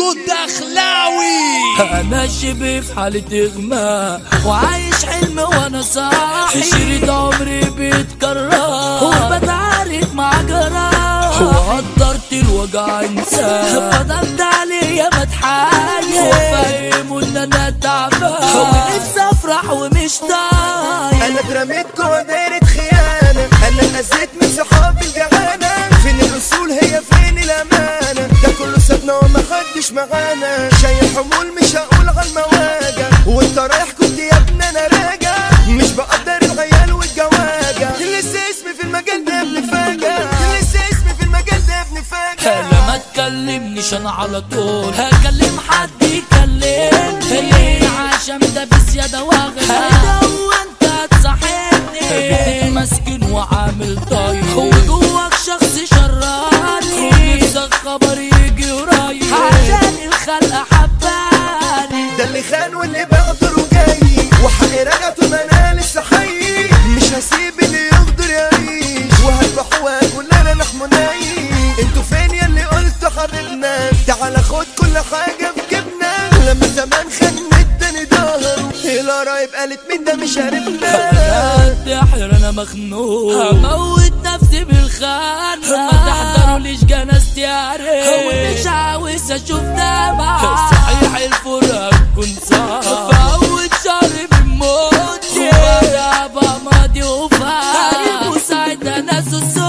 دخلاوي انا شبه في حالة اغماء وعايش حلم وانا صاحي شريط عمري بيتكرر وبتعارك مع جراح وقدرت الوجع انساه فضلت عليا بتحايل وفاهم ان انا تعبان ونفسي افرح ومش طايق انا اترميت جوا دايرة خيانة انا اتأذيت من صحابي الجعانة فين الرسول هي فين الامانة ده كله سابنا وما خدش معانا شايل حمول مش هقول على المواجع وانت رايح كنت يا ابني انا راجع مش بقدر العيال والجواجع لسه اسمي في المجال ده ابن فاجع لسه اسمي في المجال ده ابن فاجع لا ما تكلمنيش انا على طول هكلم حد يكلمني هي عشان ده بزيادة واغلى هو انت هتصاحبني مسكين وعامل طيب وجواك شخص شراني ونفسك خبر يجي قريب عشان الخلق حباني ده اللي خان واللي بقدر وجاي وحقي رجعته ما انا لسه حي مش هسيب اللي يقدر يعيش وهذبح واكل انا لحم ناي انتوا فين يا اللي قلتوا حبيبنا تعال خد كل حاجه في جبنا لما زمان خان اداني ظهره القرايب قالت مين ده مش عارفنا انتحر انا مخنوق هموت نفسي بالخان ما تحضروليش جنازتي عارف ومش عاوز اشوف دمعة صحيح الفراق كن صعب فوت شهر من موتي وانا ابقى ماضي وفاق وساعد ناس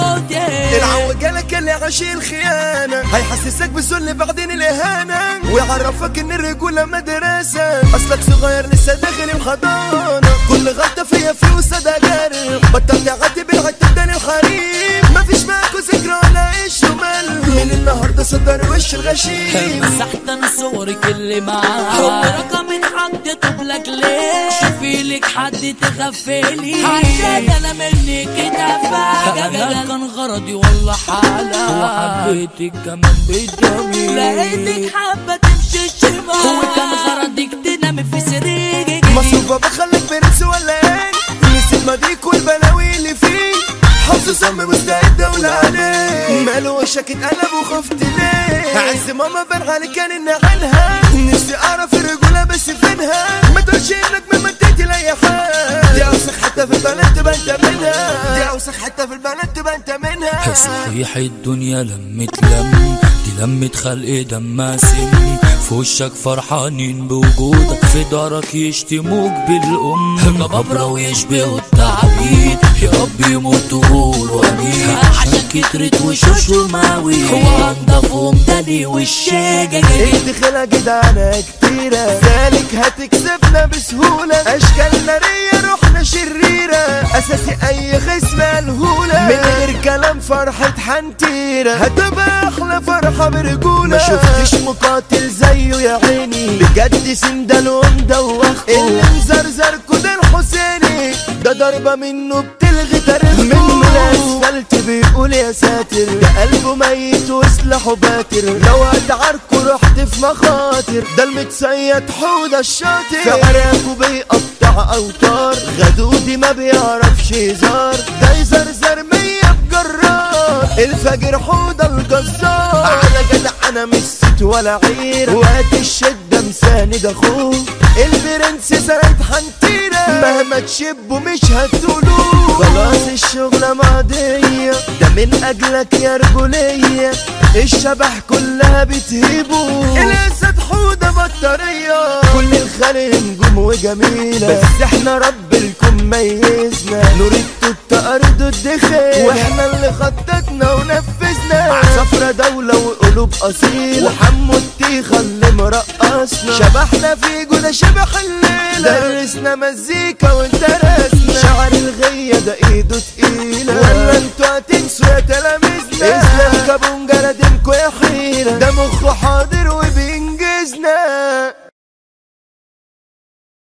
صوتي العوجلك اللي عاشي الخيانة هيحسسك بالذل بعدين الإهانة ويعرفك إن الرجولة مدرسة أصلك صغير لسه داخل الحضانة كل غلطة فيها فلوسها ده جارح بطل تعدي بالعتاب ده للحريم مفيش معاكوا ذكرى ولا إيش ومال من النهاردة صدر وش الغشيم مسحت انا صورك اللي معاك رقم حطيته بلاك ليه شوفي لك حد تغفلي عشان انا مني كده فاجأ كان غرضي والله حالة وحبيتك كمان بالجميل لقيتك حابة تمشي الشمال وكان غرضك تنامي في سريرك مصروفة بخلك برنس ولا إيه نسيت ماضيك والبلاوي اللي فيه حظ صم مستعد أقول عليه ماله وشك اتقلب وخفت ليه عز ماما بان عليك كان إن عنها نفسي أعرف الرجولة بس فينها ما تقولش إنك من منطقتي لأي حد دي أوسخ حتى في البنات تبقى أنت منها دي أوسخ حتى في البنات تبقى أنت منها صحيح الدنيا لمت لم دي لمت خلق دماسم في وشك فرحانين بوجودك في دارك يشتموك بالأم جبابرة ويشبهوا التعبيد يا رب يموتوا قولوا أمين عشان كترت وشوش وماوي هو أنضفهم تاني والشجاجة انت خلا جدعانة كتيرة ذلك هتكسبنا بسهولة اشكال نارية روحنا شريرة اساسي اي خصم الهولة من غير كلام فرحة حنتيرة هتبقى احلى فرحة برجولة ما شفتش مقاتل زيه يا عيني بجد سندل ومدوخه اللي مزرزر كده الحسيني ده ضربة منه بتلغي تاريخه منه الاسفلت بيقول يا ساتر ده قلبه ميت وسلاحه باتر لو هتعاركوا رحت في مخاطر ده المتصيد حودة الشاطر في عراكه بيقطع اوتار غدودي ما بيعرفش هزار ده يزرزر مية بجرار الفجر حودة الجزار انا جدع انا مش ست ولا عير وقت الشدة مساند اخوه البرنس سند حنتيرة مهما تشبوا مش هتقولوه خلاص الشغلة ماضية ده من اجلك يا رجولية الشبح كلها بتهيبه الاسد حودة بطارية كل الخلق نجوم وجميلة بس احنا رب الكون ميزنا نريد التأرض الدخيل واحنا اللي خططنا ونفذنا سفرة دولة وقلوب أصيلة وحمو التيخة اللي مرقصنا شبحنا في جودة شبح الليلة درسنا مزيكا ودرسنا شعر الغية ده ايده تقيلة ولا انتوا هتنسوا يا تلاميذنا اسلام كابونجا ندمكوا يا حيرة ده مخ